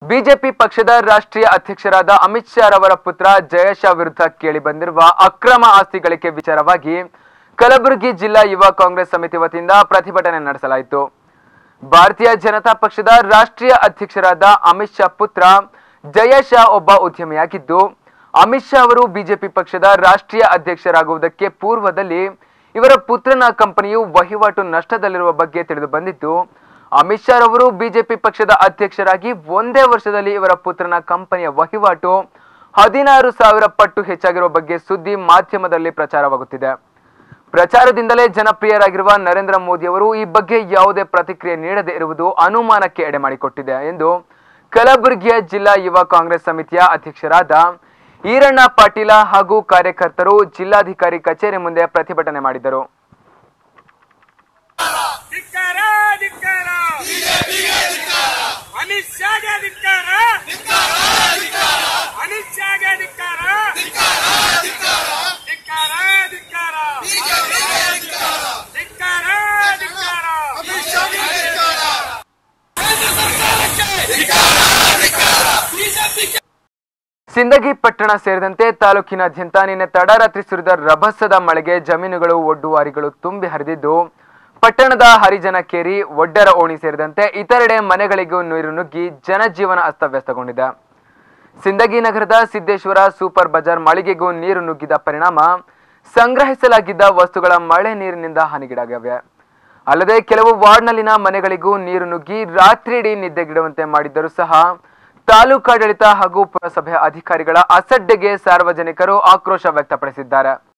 BJP ಪಕ್ಷದ ರಾಷ್ಟ್ರೀಯ ಅಧ್ಯಕ್ಷರಾದ ಅಮಿತ್ ಶಾ ರವರ ಪುತ್ರ ಜಯೇಶ ವಿರುದ್ಧ ಕೇಳಿಬಂದಿರುವ ಅಕ್ರಮ ಆಸ್ತಿ ಗಳಿಕೆ ವಿಚಾರವಾಗಿ ಕಲಬುರಗಿ ಜಿಲ್ಲಾ ಯುವ ಕಾಂಗ್ರೆಸ್ ಸಮಿತಿ ವತಿಯಿಂದ ಪ್ರತಿಭಟನೆ ನಡೆಸಲಾಯಿತು ಭಾರತೀಯ ಜನತಾ ಪಕ್ಷದ ರಾಷ್ಟ್ರೀಯ ಅಧ್ಯಕ್ಷರಾದ ಅಮಿತ್ ಶಾ ಪುತ್ರ ಜಯೇಶ ಒಬ್ಬ ಉದ್ಯಮಿಯಾಗಿದ್ದು ಅಮಿತ್ ಶಾ ಅವರು ಬಿಜೆಪಿ ಪಕ್ಷದ ರಾಷ್ಟ್ರೀಯ ಅಧ್ಯಕ್ಷರಾಗುವುದಕ್ಕೆ ಪೂರ್ವದಲ್ಲಿ ಇವರ ಪುತ್ರನ ಕಂಪನಿಯು ವಹಿವಾಟು ನಷ್ಟದಲ್ಲಿರುವ ಬಗ್ಗೆ ತಿಳಿದು ಬಂದಿದ್ದು ಅಮಿತ್ ಶಾ ರವರು ಬಿಜೆಪಿ ಪಕ್ಷದ ಅಧ್ಯಕ್ಷರಾಗಿ ಒಂದೇ ವರ್ಷದಲ್ಲಿ ಇವರ ಪುತ್ರನ ಕಂಪನಿಯ ವಹಿವಾಟು ಹದಿನಾರು ಸಾವಿರ ಪಟ್ಟು ಹೆಚ್ಚಾಗಿರುವ ಬಗ್ಗೆ ಸುದ್ದಿ ಮಾಧ್ಯಮದಲ್ಲಿ ಪ್ರಚಾರವಾಗುತ್ತಿದೆ ಪ್ರಚಾರದಿಂದಲೇ ಜನಪ್ರಿಯರಾಗಿರುವ ನರೇಂದ್ರ ಮೋದಿ ಅವರು ಈ ಬಗ್ಗೆ ಯಾವುದೇ ಪ್ರತಿಕ್ರಿಯೆ ನೀಡದೇ ಇರುವುದು ಅನುಮಾನಕ್ಕೆ ಎಡೆ ಮಾಡಿಕೊಟ್ಟಿದೆ ಎಂದು ಕಲಬುರಗಿಯ ಜಿಲ್ಲಾ ಯುವ ಕಾಂಗ್ರೆಸ್ ಸಮಿತಿಯ ಅಧ್ಯಕ್ಷರಾದ ಈರಣ್ಣ ಪಾಟೀಲ ಹಾಗೂ ಕಾರ್ಯಕರ್ತರು ಜಿಲ್ಲಾಧಿಕಾರಿ ಕಚೇರಿ ಮುಂದೆ ಪ್ರತಿಭಟನೆ ಮಾಡಿದರು ಧಿಕ್ಕಾರ ಧಿಕ್ಕಾರ ಅಮಿತ್ ಶಾಗೆ ಧಿಕ್ಕಾರ ಅಮಿತ್ ಶಾಗೆ ಧಿಕ್ಕಾರ ಧಿಕ್ಕಾರ ಧಿಕ್ಕಾರ ಧಿಕ್ಕಾರ ಧಿಕ್ಕಾರ ಸಿಂದಗಿ ಪಟ್ಟಣ ಸೇರಿದಂತೆ ತಾಲೂಕಿನಾದ್ಯಂತ ನಿನ್ನೆ ತಡರಾತ್ರಿ ಸುರಿದ ರಭಸದ ಮಳೆಗೆ ಜಮೀನುಗಳು ಒಡ್ಡುವಾರಿಗಳು ತುಂಬಿ ಹರಿದಿದ್ದು ಪಟ್ಟಣದ ಹರಿಜನ ಕೇರಿ ಒಡ್ಡರ ಓಣಿ ಸೇರಿದಂತೆ ಇತರೆಡೆ ಮನೆಗಳಿಗೂ ನೀರು ನುಗ್ಗಿ ಜನಜೀವನ ಅಸ್ತವ್ಯಸ್ತಗೊಂಡಿದೆ ಸಿಂದಗಿ ನಗರದ ಸಿದ್ದೇಶ್ವರ ಸೂಪರ್ ಬಜಾರ್ ಮಳಿಗೆಗೂ ನೀರು ನುಗ್ಗಿದ ಪರಿಣಾಮ ಸಂಗ್ರಹಿಸಲಾಗಿದ್ದ ವಸ್ತುಗಳ ಮಳೆ ನೀರಿನಿಂದ ಹಾನಿಗೀಡಾಗಿವೆ ಅಲ್ಲದೆ ಕೆಲವು ವಾರ್ಡ್ನಲ್ಲಿನ ಮನೆಗಳಿಗೂ ನೀರು ನುಗ್ಗಿ ರಾತ್ರಿಯಿಡೀ ನಿದ್ದೆಗಿಡುವಂತೆ ಮಾಡಿದ್ದರೂ ಸಹ ತಾಲೂಕಾಡಳಿತ ಹಾಗೂ ಪುರಸಭೆ ಅಧಿಕಾರಿಗಳ ಅಸಡ್ಡೆಗೆ ಸಾರ್ವಜನಿಕರು ಆಕ್ರೋಶ ವ್ಯಕ್ತಪಡಿಸಿದ್ದಾರೆ